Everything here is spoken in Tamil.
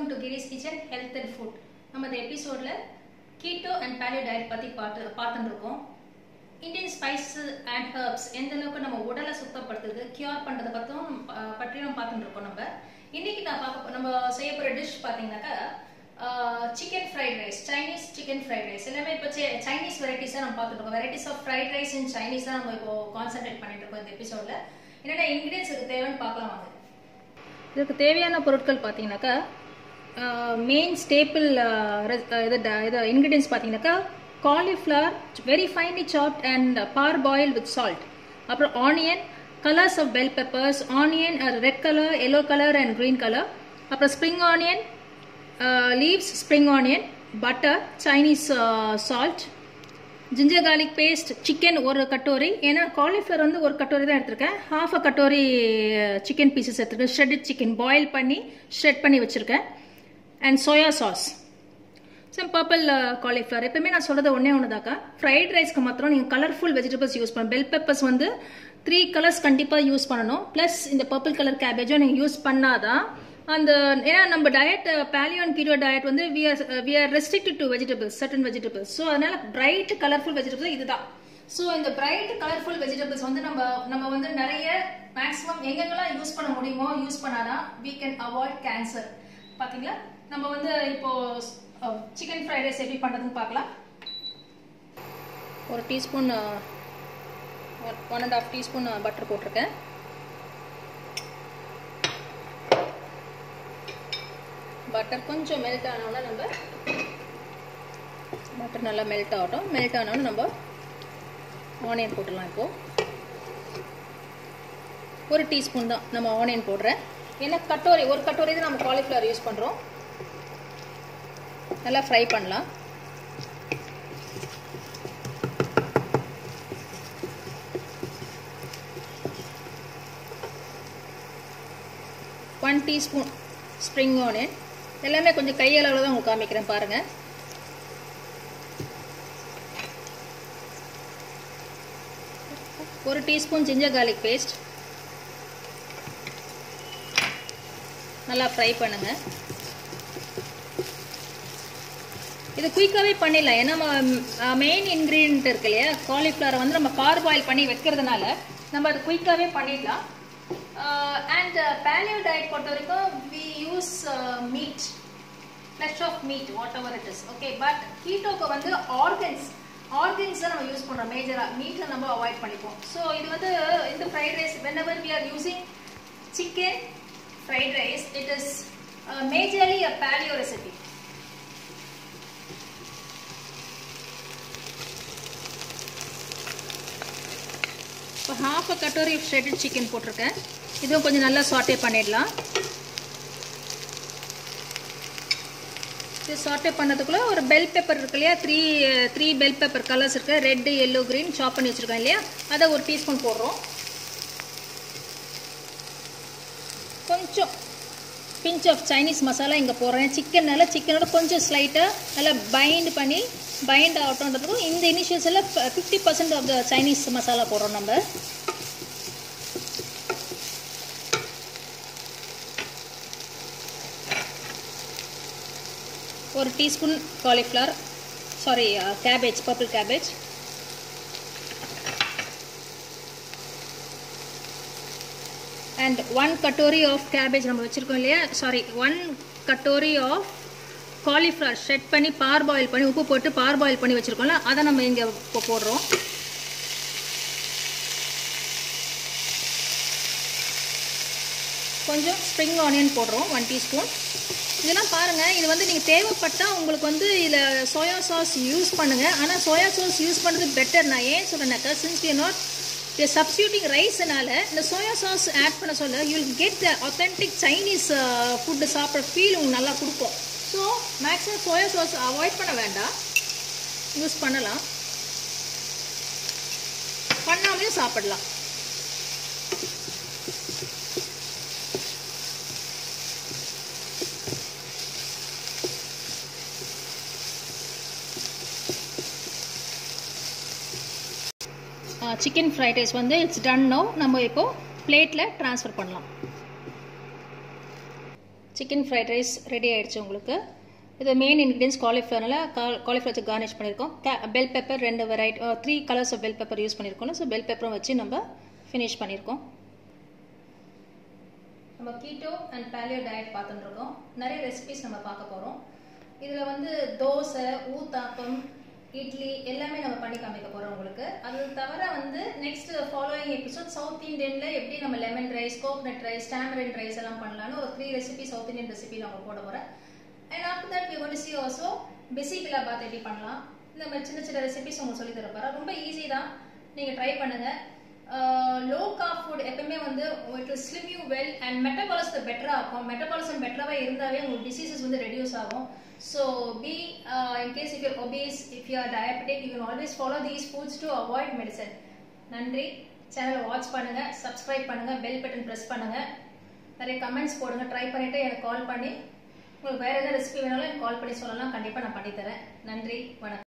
to Chris kitchen health and food நம்ம இந்த எபிசோடில் கீட்டோ அண்ட் பேலியோ டயட் பற்றி பார்த்து பார்த்துட்டு இருக்கோம் இந்தியன் ஸ்பைஸ் அண்ட் ஹர்ப்ஸ் எந்த அளவுக்கு நம்ம உடலை சுத்தப்படுத்துது கியூர் பண்ணுறதை பற்றும் பற்றியும் பார்த்துட்டு இருக்கோம் நம்ம இன்னைக்கு நான் பார்க்க நம்ம செய்ய போகிற டிஷ் பார்த்தீங்கன்னாக்கா chicken fried rice Chinese chicken fried rice எல்லாமே இப்போ சைனீஸ் வெரைட்டிஸாக நம்ம பார்த்துட்டு இருக்கோம் varieties of fried rice in Chinese தான் நம்ம இப்போ கான்சென்ட்ரேட் பண்ணிட்டு இருக்கோம் இந்த எபிசோடில் என்னென்ன இன்க்ரீடியன்ஸ் இதுக்கு தேவைன்னு பார்க்கலாம் வாங்க இதுக்கு தேவையான பொருட்கள் பார்த்தீங்கன்னாக்கா மெயின் ஸ்டேப்பிள் இது இது இன்க்ரீடியன்ஸ் பார்த்தீங்கன்னாக்கா cauliflower very finely chopped and par boil with salt அப்புறம் onion colours of bell peppers onion red colour yellow colour and green colour அப்புறம் spring onion leaves spring onion butter Chinese salt ginger garlic paste chicken ஒரு கட்டோரி ஏன்னா காலிஃப்ளவர் வந்து ஒரு கட்டோரி தான் எடுத்திருக்கேன் ஹாஃப் அ கட்டோரி சிக்கன் பீசஸ் எடுத்திருக்கேன் ஷ்ரெட்டட் சிக்கன் பாயில் பண்ணி ஷ்ரெட் பண்ணி வச்சுருக்கேன் and soya sauce some purple cauliflower எப்பவுமே நான் சொல்கிறது ஒன்றே ஒன்று தாக்கா ஃப்ரைட் ரைஸ்க்கு மாத்திரம் நீங்கள் கலர்ஃபுல் வெஜிடபிள்ஸ் யூஸ் பண்ணணும் பெல் பெப்பர்ஸ் வந்து த்ரீ கலர்ஸ் கண்டிப்பாக யூஸ் பண்ணணும் ப்ளஸ் இந்த பர்பிள் கலர் கேபேஜும் நீங்கள் யூஸ் பண்ணாதான் அந்த ஏன்னா நம்ம diet paleo and keto diet வந்து we are we are restricted to vegetables certain vegetables so அதனால பிரைட் கலர்ஃபுல் வெஜிடபிள்ஸ் இதுதான் ஸோ இந்த பிரைட் கலர்ஃபுல் வெஜிடபிள்ஸ் வந்து நம்ம நம்ம வந்து நிறைய மேக்ஸிமம் எங்கெங்கெல்லாம் யூஸ் பண்ண முடியுமோ யூஸ் பண்ணாதான் வீ கேன் அவாய்ட் கேன்சர் பார்த்தீங்களா நம்ம வந்து இப்போ சிக்கன் ஃப்ரைட் ரைஸ் எப்படி பண்ணுறதுன்னு பார்க்கலாம் ஒரு teaspoon one and half teaspoon butter போட்டிருக்கேன் பட்டர் கொஞ்சம் மெல்ட் ஆனோன்னா நம்ம பட்டர் நல்லா மெல்ட் ஆகட்டும் மெல்ட் ஆனோன்னு நம்ம ஆனியன் போட்டுடலாம் இப்போது ஒரு டீஸ்பூன் தான் நம்ம ஆனியன் போடுறேன் ஏன்னா கட்டோரி ஒரு கட்டோரி தான் நம்ம காலிஃப்ளவர் யூஸ் பண்ணுறோம் நல்லா ஃப்ரை பண்ணலாம் ஒன் டீஸ்பூன் ஸ்ப்ரிங் ஆனியன் எல்லாமே கொஞ்சம் கையளவில் தான் உங்களுக்கு காமிக்கிறேன் பாருங்கள் ஒரு டீஸ்பூன் ஜிஞ்சர் கார்லிக் பேஸ்ட் நல்லா ஃப்ரை பண்ணுங்கள் இது குயிக்காகவே பண்ணிடலாம் ஏன்னா மெயின் இன்க்ரீடியன்ட் இருக்கு இல்லையா காலிஃப்ளவரை வந்து நம்ம கார் பாயில் பண்ணி வைக்கிறதுனால நம்ம அது குயிக்காகவே பண்ணிடலாம் அண்ட் பேலியோ டயட் பொறுத்த வரைக்கும் we use meat flesh of meat whatever it is okay but கீட்டோக்கு வந்து ஆர்கன்ஸ் ஆர்கன்ஸ் தான் நம்ம யூஸ் பண்ணுறோம் மேஜராக மீட்டில் நம்ம அவாய்ட் பண்ணிப்போம் ஸோ இது வந்து இந்த fried rice whenever we are using chicken fried rice it is majorly a paleo recipe இப்போ ஹாஃப் அ கட்டோரி ஷ்ரெட்டட் சிக்கன் போட்டிருக்கேன் இதுவும் கொஞ்சம் நல்லா சாட்டே பண்ணிடலாம் இது சாட்டே பண்ணதுக்குள்ளே ஒரு பெல் பேப்பர் இருக்கு இல்லையா three three bell paper colours இருக்கு ரெட்டு எல்லோ க்ரீன் சாப் பண்ணி வச்சுருக்கேன் இல்லையா அதை ஒரு டீஸ்பூன் போடுறோம் கொஞ்சம் பிஞ்ச் ஆஃப் சைனீஸ் மசாலா இங்கே போடுறேன் சிக்கன்னால சிக்கனோட கொஞ்சம் ஸ்லைட்டாக நல்லா பைண்ட் பண்ணி பைண்ட் ஆகட்டும்ன்றதுக்கும் இந்த இனிஷியல்ஸில் fifty percent of the Chinese masala போடுறோம் நம்ம ஒரு teaspoon cauliflower sorry cabbage purple cabbage and one கட்டோரி ஆஃப் கேபேஜ் நம்ம வச்சுருக்கோம் இல்லையா சாரி ஒன் கட்டோரி ஆஃப் காலிஃப்ளவர் ஷெட் பண்ணி பார் பாயில் பண்ணி உப்பு போட்டு பார் பாயில் பண்ணி வச்சுருக்கோம்ல அதை நம்ம இங்கே இப்போ போடுறோம் கொஞ்சம் ஸ்ப்ரிங் ஆனியன் போடுறோம் ஒன் டீஸ்பூன் இதெல்லாம் பாருங்கள் இது வந்து நீங்கள் தேவைப்பட்டால் உங்களுக்கு வந்து இதில் சோயா சாஸ் யூஸ் பண்ணுங்கள் ஆனால் சோயா சாஸ் யூஸ் பண்ணுறது பெட்டர் நான் ஏன் சொல்கிறேன்னாக்கா சின்ஸ் யூ நாட் சப்ஸ்டியூட்டிங் ரைஸ்னால இந்த சோயா சாஸ் ஆட் பண்ண சொல்ல you will get the authentic Chinese food சாப்பிட்ற ஃபீல் உங்களுக்கு நல்லா கொடுக்கும் so maximum soya sauce avoid பண்ண வேண்டாம் யூஸ் பண்ணலாம் பண்ணாமலே சாப்பிடலாம் சிக்கன் ஃப்ரைட் ரைஸ் வந்து இட்ஸ் டன் நோ நம்ம இப்போ பிளேட்டில் ட்ரான்ஸ்ஃபர் பண்ணலாம் சிக்கன் ஃப்ரைட் ரைஸ் ரெடி ஆயிடுச்சு உங்களுக்கு இது மெயின் இன்க்ரீடியன்ஸ் காலிஃப்ளவர்னால காலிஃப்ளவர் வச்சு கார்னிஷ் பண்ணியிருக்கோம் பெல் பெப்பர் ரெண்டு variety three colours of bell pepper use பண்ணியிருக்கோம் ஸோ பெல் பெப்பரும் வச்சு நம்ம ஃபினிஷ் பண்ணியிருக்கோம் நம்ம கீட்டோ அண்ட் பேலியோ டயட் பார்த்துட்டு இருக்கோம் நிறைய ரெசிபிஸ் நம்ம பார்க்க போகிறோம் இதில் வந்து தோசை ஊத்தாப்பம் இட்லி எல்லாமே நம்ம பண்ணி காமிக்க போகிறோம் உங்களுக்கு அது தவிர வந்து நெக்ஸ்ட் ஃபாலோயிங் எபிசோட் சவுத் இந்தியனில் எப்படி நம்ம lemon rice coconut rice tamarind rice எல்லாம் பண்ணலான்னு ஒரு three recipe South Indian recipe நான் உங்களுக்கு போட போகிறேன் and after that we got see also bisi bele bath எப்படி பண்ணலாம் இந்த மாதிரி சின்ன சின்ன ரெசிபிஸ் உங்களுக்கு சொல்லி தரப்போகிறேன் ரொம்ப ஈஸி தான் நீங்கள் ட்ரை பண்ணுங்கள் லோ கார்ப் ஃபுட் எப்பவுமே வந்து it will slim you well and மெட்டபாலிசத்தை பெட்டராக இருக்கும் மெட்டபாலிசம் பெட்டராகவே இருந்தாவே உங்களுக்கு டிசீசஸ் வந்து ரெடியூஸ் ஆகும் so be in case if your obese if you are diabetic you can always follow these foods to avoid medicine நன்றி சேனலை வாட்ச் பண்ணுங்க சப்ஸ்கிரைப் பண்ணுங்க பெல் பட்டன் ப்ரெஸ் பண்ணுங்க நிறைய கமெண்ட்ஸ் போடுங்க ட்ரை பண்ணிட்டு எனக்கு கால் பண்ணி உங்களுக்கு வேற எதாவது ரெசிபி வேணாலும் எனக்கு கால் பண்ணி சொல்லலாம் கண்டிப்பாக நான் பண்ணித்தரேன் நன்றி வணக்கம்